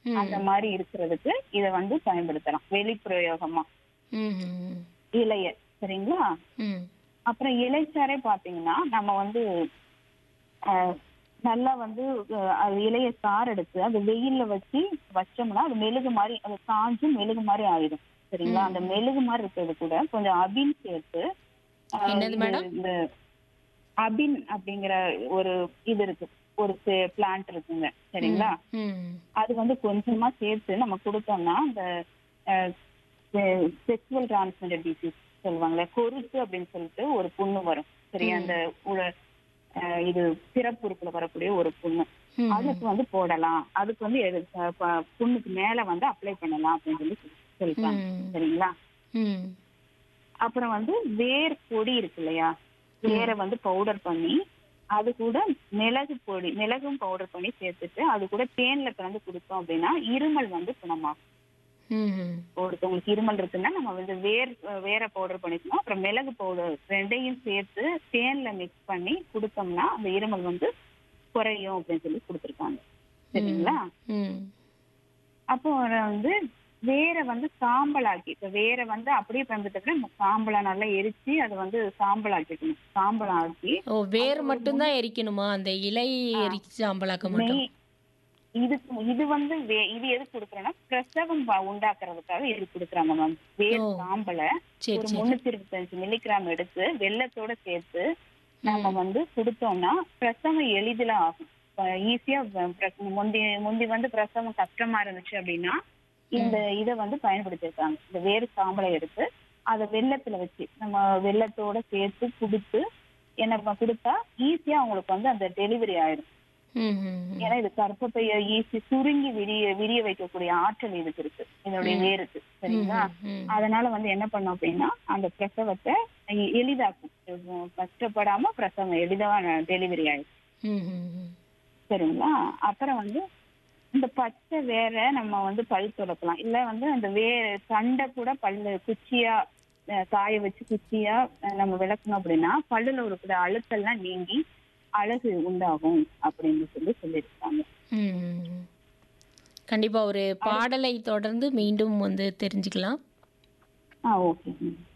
ம். அந்த மாதிரி இருக்கிறதுக்கு இத வந்து பயன்படுத்தலாம் வெளிப்பிரயோகமா ம், ம், இலைய சரிங்களா ம். அப்புறம் இலைச்சாரே பாத்தீங்கன்னா நம்ம வந்து அஹ், நல்லா வந்து அஹ், அது இலைய சாறு எடுத்து அது வெயில்ல வச்சு வச்சோம்னா அது மெழுகு மாதிரி அது காஞ்சு மெழுகு மாதிரி ஆயிடும் சரிங்களா அந்த மெழுகு மாதிரி இருக்கிறது கூட கொஞ்சம் அபின் சேர்த்து அஹ், என்னது இது- மேடம்? இந்த அபின் அப்படிங்கிற ஒரு இது இருக்கு ஒரு பிளான்ட் இருக்குங்க சரிங்களா ம். அது வந்து கொஞ்சமா சேர்த்து நம்ம கொடுத்தோம்னா அந்த செக்ஸுவல் டிரான்ஸ்மிட்டட் டிசீஸ் சொல்லுவாங்களே கொருத்து அப்படின்னு சொல்லிட்டு ஒரு புண்ணு வரும் சரியா அந்த உல- அஹ், இது பிறப்புறுப்புல வரக்கூடிய ஒரு புண்ணு ம். அதுக்கு வந்து போடலாம் அதுக்கு வந்து எது- ப- ப- புண்ணுக்கு மேல வந்து அப்ளை பண்ணலாம் அப்படின்னு சொல்லி சொல்- சொல்லிட்டாங்க ம். சரிங்களா ம். அப்புறம் வந்து வேர் பொடி இருக்கு இல்லையா வேரை வந்து பவுடர் பண்ணி அது கூட மிளகு பொடி மிளகும் பவுடர் பண்ணி சேர்த்துட்டு அது கூட தேன்ல கலந்து கொடுத்தோம் அப்படின்னா இருமல் வந்து குணமாகும் ம். ஒருத்தவங்களுக்கு இருமல் இருக்குன்னா நம்ம வந்து வேர் வேற பவுடர் பண்ணிக்கணும் அப்புறம் மிளகு பவுடர் ரெண்டையும் சேர்த்து தேன்ல மிக்ஸ் பண்ணி கொடுத்தோம்னா அந்த இருமல் வந்து குறையும் அப்படின்னு சொல்லி கொடுத்துருக்காங்க சரிங்களா ம். அப்போ வந்து வேரை வந்து சாம்பலாக்கி இப்ப வேரை வந்து அப்படியே பயன்படுத்த நம்ம சாம்பலா நல்லா எரிச்சு அதை வந்து சாம்பலாக்கிக்கணும் சாம்பலாக்கி ஓ வேர் மட்டும்தான் எரிக்கணுமா அந்த இலை எரிச்சு சாம்பலாக்க மாட்டோம் நெய் இதுக்கு இது வந்து வே- இது எதுக்கு கொடுக்குறோம்னா பிரசவம் ப- உண்டாக்குறதுக்காக இது கொடுக்குறாங்க மேம் வேர் ஓ. சாம்பலை சரி ஒரு சரி முன்னூத்தி இருபத்தஞ்சு மில்லிகிராம் எடுத்து வெள்ளத்தோட சேர்த்து நம்ம வந்து கொடுத்தோம்னா பிரசவம் எளிதில ஆகும் ஈஸியா முந்தி முந்தி வந்து பிரசவம் கஷ்டமா இருந்துச்சு அப்படின்னா இந்த இதை வந்து பயன்படுத்திருக்காங்க இந்த வேறு சாம்பலை எடுத்து அதை வெள்ளத்துல வச்சு நம்ம வெள்ளத்தோட சேர்த்து கொடுத்து என்ன ப- கொடுத்தா ஈஸியா அவங்களுக்கு வந்து அந்த டெலிவரி ஆயிடும் ம், ம், ம். ஏன்னா இது கர்ப்பப்பைய ஈஸி சுருங்கி விரிய விரிய வைக்கக்கூடிய ஆற்றல் இதுக்கு இருக்கு இதனுடைய வேருக்கு சரிங்களா ம். அதனால வந்து என்ன பண்ணோம் அப்படின்னா அந்த பிரசவத்தை எ- எளிதாக்கும் உம் கஷ்டப்படாம பிரசவம் எளிதாக டெலிவரி ஆயிடும் ம், ம், ம். சரிங்களா அப்புறம் வந்து இந்த பச்சை வேற நம்ம வந்து பல் துளக்கலாம் இல்ல வந்து அந்த வே தண்டை கூட பல்லு குச்சியா அஹ், காய வச்சு குச்சியா அஹ், நம்ம விளக்கணும் அப்படின்னா பல்லுல இருக்கிற அழுத்தெல்லாம் நீங்கி அழகு உண்டாகும் அப்படின்னு சொல்லி சொல்லியிருக்காங்க ம், ம், ம். கண்டிப்பா ஒரு பாடலை தொடர்ந்து மீண்டும் வந்து தெரிஞ்சுக்கலாம் ஆ ஓகே